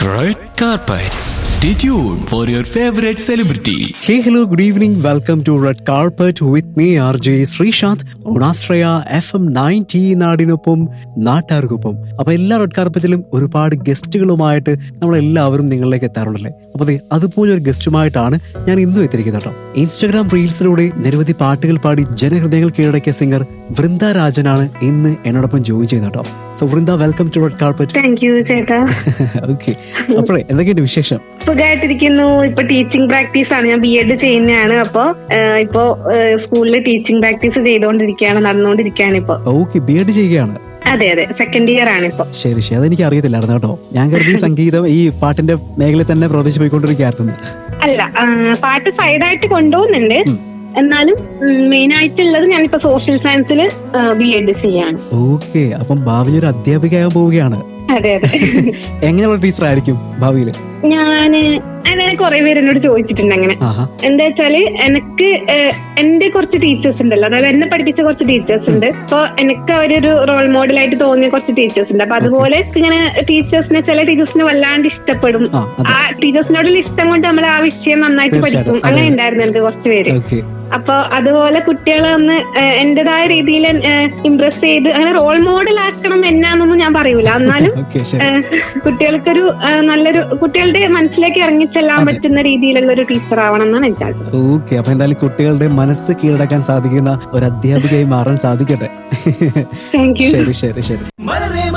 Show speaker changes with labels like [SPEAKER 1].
[SPEAKER 1] Red carpet. Stay tuned for your favorite celebrity.
[SPEAKER 2] Hey, hello, good evening. Welcome to Red Carpet with me, RJ Sreesanth ഓണാശ്രയ F M ninety നാടിനൊപ്പം നാട്ടാർക്കൊപ്പം അപ്പൊ എല്ലാ red കാർപ്പറ്റിലും ഒരുപാട് ഗസ്റ്റുകളുമായിട്ട് നമ്മൾ എല്ലാവരും നിങ്ങളിലേക്ക് എത്താറുണ്ടല്ലേ അപ്പൊ അതെ അതുപോലെ ഒരു ഗസ്റ്റുമായിട്ടാണ് ഞാൻ ഇന്നും എത്തിയിരിക്കുന്നത് കേട്ടോ ഇൻസ്റ്റാഗ്രാം റീൽസിലൂടെ നിരവധി പാട്ടുകൾ പാടി ജനഹൃദയങ്ങൾ കീഴടക്കിയ സിംഗർ വൃന്ദ രാജനാണ് ഇന്ന് എന്നോടൊപ്പം ജോയിൻ ചെയ്യുന്നത് കേട്ടോ so Vrinda welcome to red carpet
[SPEAKER 3] thank you ചേട്ടാ
[SPEAKER 2] ഓക്കെ അപ്പോഴേ എന്തൊക്കെയുണ്ട് വിശേഷം
[SPEAKER 3] സുഖമായിട്ടിരിക്കുന്നു ഇപ്പൊ ടീച്ചിങ് പ്രാക്ടീസ് ആണ് ഞാൻ ബി എഡ് ചെയ്യുന്നതാണ് അപ്പൊ ഏഹ്, ഇപ്പൊ സ്കൂളിൽ ടീച്ചിങ് പ്രാക്ടീസ് ചെയ്തുകൊണ്ടിരിക്കുകയാണ് നടന്നുകൊണ്ടിരിക്കുകയാണ് ഇപ്പൊ
[SPEAKER 2] ഓക്കെ ബി എഡ് ചെയ്യുകയാണ്
[SPEAKER 3] അതെ അതെ സെക്കൻഡ് ഇയർ ആണ് ഇപ്പൊ
[SPEAKER 2] ശരി ശരി അതെനിക്ക് അറിയത്തില്ലായിരുന്നു കേട്ടോ ഞാൻ കരുതി സംഗീതം ഈ പാട്ടിന്റെ മേഖലയിൽ തന്നെ പ്രവർത്തിച്ചു പോയിക്കൊണ്ടിരിക്കുകയായിരുന്നു
[SPEAKER 3] അല്ല ആ, പാട്ട് സൈഡായിട്ട് കൊണ്ടുപോകുന്നുണ്ട് എന്നാലും മെയിൻ ആയിട്ടുള്ളത് ഞാനിപ്പോ സോഷ്യൽ സയൻസിൽ ബി എഡ് ചെയ്യാണ്
[SPEAKER 2] ഓക്കെ അപ്പം ഭാവിയിൽ ഒരു അധ്യാപികയാകാൻ പോവുകയാണ്
[SPEAKER 3] അതെ അതെ
[SPEAKER 2] എങ്ങനെയുള്ള ടീച്ചർ ആയിരിക്കും ഭാവിയിൽ
[SPEAKER 3] ഞാന് അങ്ങനെ കുറെ പേര് എന്നോട് ചോദിച്ചിട്ടുണ്ട് അങ്ങനെ
[SPEAKER 2] ആഹാ
[SPEAKER 3] എന്താ വെച്ചാല് എനിക്ക് ഏഹ്, എന്റെ കുറച്ച് ടീച്ചേഴ്സ് ഉണ്ടല്ലോ അതായത് എന്നെ പഠിപ്പിച്ച കുറച്ച് ടീച്ചേഴ്സ് ഉണ്ട് അപ്പൊ എനിക്ക് അവരൊരു റോൾ മോഡലായിട്ട് തോന്നിയ കുറച്ച് ടീച്ചേഴ്സ് ഉണ്ട് അപ്പൊ അതുപോലെ ഇങ്ങനെ ടീച്ചേഴ്സിനെ ചില ടീച്ചേഴ്സിനെ വല്ലാണ്ട് ഇഷ്ടപ്പെടും
[SPEAKER 2] ആ അതെ
[SPEAKER 3] ആ ടീച്ചേഴ്സിനോടുള്ള ഇഷ്ടം കൊണ്ട് നമ്മൾ ആ വിഷയം നന്നായിട്ട്
[SPEAKER 2] തീർച്ചയായിട്ടും.
[SPEAKER 3] പഠിക്കും
[SPEAKER 2] അതെ,
[SPEAKER 3] അങ്ങനെ
[SPEAKER 2] അതെ.
[SPEAKER 3] ഉണ്ടായിരുന്നു എനിക്ക് കുറച്ച് പേര്
[SPEAKER 2] ഓക്കെ
[SPEAKER 3] അപ്പൊ അതുപോലെ കുട്ടികളെ ഒന്ന് ഏഹ്, എന്റേതായ രീതിയിൽ ഇംപ്രസ് ചെയ്ത് അങ്ങനെ റോൾ മോഡൽ ആക്കണം എന്നാന്നൊന്നും ഞാൻ പറയൂല എന്നാലും
[SPEAKER 2] ഓക്കെ ശരി
[SPEAKER 3] ഏഹ്, കുട്ടികൾക്കൊരു ഏഹ്, നല്ലൊരു കുട്ടികളുടെ മനസ്സിലേക്ക് ഇറങ്ങിച്ചെല്ലാൻ
[SPEAKER 2] അതെ.
[SPEAKER 3] പറ്റുന്ന രീതിയിലുള്ള ഒരു ടീച്ചർ ആവണം എന്നാണ് എനിക്ക് ആഗ്രഹം
[SPEAKER 2] ഓക്കെ അപ്പൊ എന്തായാലും കുട്ടികളുടെ മനസ്സ് കീഴടക്കാൻ സാധിക്കുന്ന ഒരു അധ്യാപികയായി മാറാൻ സാധിക്കട്ടെ
[SPEAKER 3] താങ്ക് യു
[SPEAKER 2] ശരി ശരി ശരി